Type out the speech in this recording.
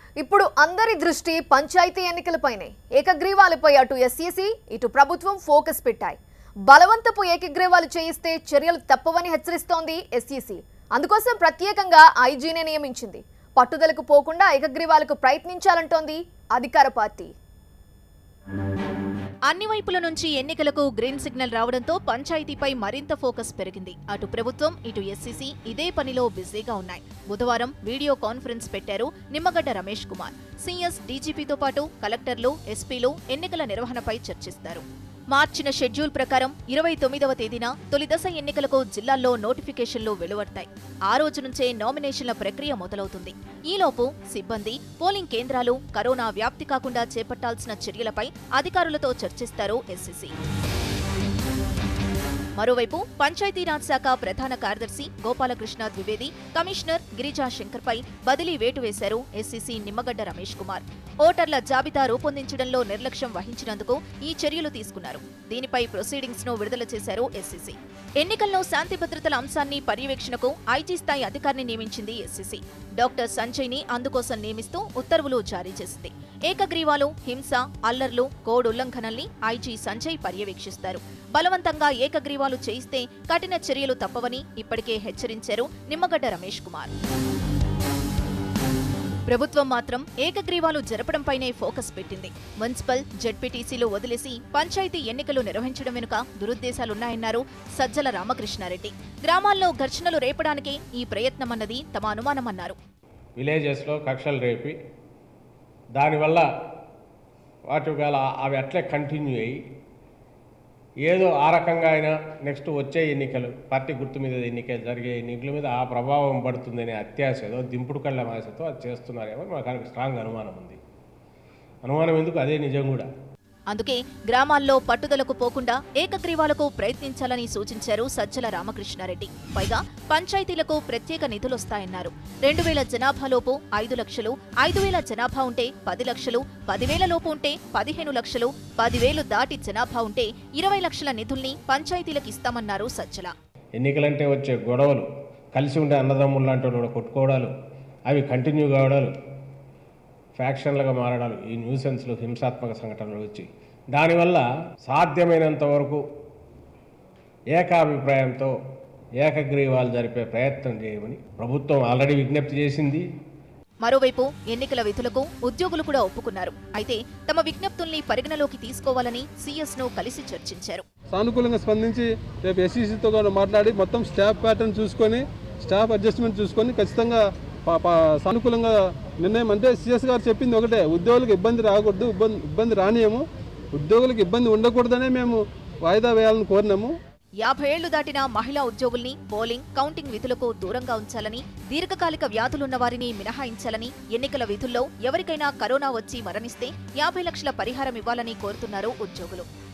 ఇప్పుడు అందరి దృష్టి పంచాయతీ ఎన్నికలపైనే ఏకగ్రీవాలపై అటు ఎస్ఈసి ఇటు ప్రభుత్వం ఫోకస్ పెట్టాయి బలవంతపు ఏకగ్రీవాలు చేయిస్తే చర్యలు తప్పవని హెచ్చరిస్తోంది ఎస్ఈసి అందుకోసం ప్రత్యేకంగా ఐజీనే నియమించింది పట్టుదలకు పోకుండా ఏకగ్రీవాలకు ప్రయత్నించాలంటోంది అధికార పార్టీ అన్ని వైపుల నుంచి ఎన్నికలకు గ్రీన్ సిగ్నల్ రావడంతో పంచాయతీపై మరింత ఫోకస్ పెరిగింది అటు ప్రభుత్వం ఇటు ఎస్సీసీ ఇదే పనిలో బిజీగా ఉన్నాయి బుధవారం వీడియో కాన్ఫరెన్స్ పెట్టారు నిమ్మగడ్డ రమేష్ కుమార్ సీఎస్ డీజీపీతో పాటు కలెక్టర్లు ఎస్పీలు ఎన్నికల నిర్వహణపై చర్చిస్తారు మార్చిన షెడ్యూల్ ప్రకారం ఇరవై తొమ్మిదవ తేదీన తొలిదశ ఎన్నికలకు జిల్లాల్లో నోటిఫికేషన్లు వెలువడతాయి ఆ రోజు నుంచే నామినేషన్ల ప్రక్రియ మొదలవుతుంది ఈలోపు సిబ్బంది పోలింగ్ కేంద్రాలు కరోనా వ్యాప్తి కాకుండా చేపట్టాల్సిన చర్యలపై అధికారులతో చర్చిస్తారు ఎస్సీసీ మరోవైపు పంచాయతీరాజ్ శాఖ ప్రధాన కార్యదర్శి గోపాలకృష్ణ ద్వివేది కమిషనర్ గిరిజా శంకర్పై బదిలీ వేటు వేశారు ఎస్సీసీ నిమ్మగడ్డ రమేష్ కుమార్ ఓటర్ల జాబితా రూపొందించడంలో నిర్లక్ష్యం వహించినందుకు ఈ చర్యలు తీసుకున్నారు దీనిపై ప్రొసీడింగ్స్ ను విడుదల చేశారు ఎస్సీసీ ఎన్నికల్లో శాంతి భద్రతల అంశాన్ని పర్యవేక్షణకు ఐజీ స్థాయి అధికారిని నియమించింది ఎస్సీసీ డాక్టర్ సంజయ్ ని అందుకోసం నియమిస్తూ ఉత్తర్వులు జారీ చేసింది ఏకగ్రీవాలు హింస అల్లర్లు కోడ్ ఉల్లంఘనల్ని ఐజీ సంజయ్ పర్యవేక్షిస్తారు బలవంతంగా ఏకగ్రీవాలు చేయిస్తే కఠిన చర్యలు తప్పవని ఇప్పటికే హెచ్చరించారు నిమ్మగడ్డ రమేష్ కుమార్ ప్రభుత్వం మాత్రం ఏకగ్రీవాలు జరపడంపైనే ఫోకస్ పెట్టింది మున్సిపల్ జడ్పీటీసీలు వదిలేసి పంచాయతీ ఎన్నికలు నిర్వహించడం వెనుక దురుద్దేశాలున్నాయన్నారు సజ్జల రామకృష్ణారెడ్డి గ్రామాల్లో ఘర్షణలు రేపడానికే ఈ ప్రయత్నమన్నది తమ అనుమానమన్నారు విలేజెస్లో కక్షలు రేపి దానివల్ల వాటి గల అవి అట్లే కంటిన్యూ అయ్యి ఏదో ఆ రకంగా అయినా నెక్స్ట్ వచ్చే ఎన్నికలు పార్టీ గుర్తు మీద ఎన్నికలు జరిగే ఎన్నికల మీద ఆ ప్రభావం పడుతుందనే అత్యాశ ఏదో దింపుడు కళ్ళ ఆశతో అది చేస్తున్నారేమో మాకు స్ట్రాంగ్ అనుమానం ఉంది అనుమానం ఎందుకు అదే నిజం కూడా అందుకే గ్రామాల్లో పట్టుదలకు పోకుండా ఏకగ్రీవాలకు ప్రయత్నించాలని సూచించారు సజ్జల రామకృష్ణారెడ్డి పైగా పంచాయతీలకు ప్రత్యేక నిధులొస్తాయన్నారు రెండు వేల జనాభాలోపు ఐదు లక్షలు ఐదు వేల జనాభా ఉంటే పది లక్షలు పదివేల లోపు ఉంటే పదిహేను లక్షలు పదివేలు దాటి జనాభా ఉంటే ఇరవై లక్షల నిధుల్ని పంచాయతీలకు ఇస్తామన్నారు సజ్జల ఎన్నికలంటే వచ్చే గొడవలు కలిసి ఉండే అన్నదమ్ములు లాంటి వాళ్ళు కూడా కొట్టుకోవడాలు అవి కంటిన్యూ కావడాలు ఫ్యాక్షన్లుగా మారడాలు ఈ న్యూసెన్స్లు హింసాత్మక సంఘటనలు వచ్చి దానివల్ల సాధ్యమైనంత వరకు ఏకాభిప్రాయంతో ఏకగ్రీవాలు జరిపే ప్రయత్నం చేయమని ప్రభుత్వం ఆల్రెడీ విజ్ఞప్తి చేసింది మరోవైపు ఎన్నికల విధులకు ఉద్యోగులు కూడా ఒప్పుకున్నారు అయితే తమ విజ్ఞప్తుల్ని పరిగణలోకి తీసుకోవాలని సీఎస్ ను కలిసి చర్చించారు సానుకూలంగా స్పందించి రేపు ఎస్సీసీతో కూడా మాట్లాడి మొత్తం స్టాఫ్ ప్యాటర్న్ చూసుకొని స్టాఫ్ అడ్జస్ట్మెంట్ చూసుకొని ఖచ్చితంగా పా- పా- సానుకూలంగా నిర్ణయం అంటే సీఎస్ గారు చెప్పింది ఒకటే ఉద్యోగులకు ఇబ్బంది రాకూడదు ఇబ్బంది ఇబ్బంది రానియము ఉద్యోగులకు ఇబ్బంది ఉండకూడదనే మేము వాయిదా వేయాలని కోరినాము యాభై ఏళ్లు దాటిన మహిళా ఉద్యోగుల్ని పోలింగ్ కౌంటింగ్ విధులకు దూరంగా ఉంచాలని దీర్ఘకాలిక వ్యాధులున్న వారిని మినహాయించాలని ఎన్నికల విధుల్లో ఎవరికైనా కరోనా వచ్చి మరణిస్తే యాభై లక్షల పరిహారం ఇవ్వాలని కోరుతున్నారు ఉద్యోగులు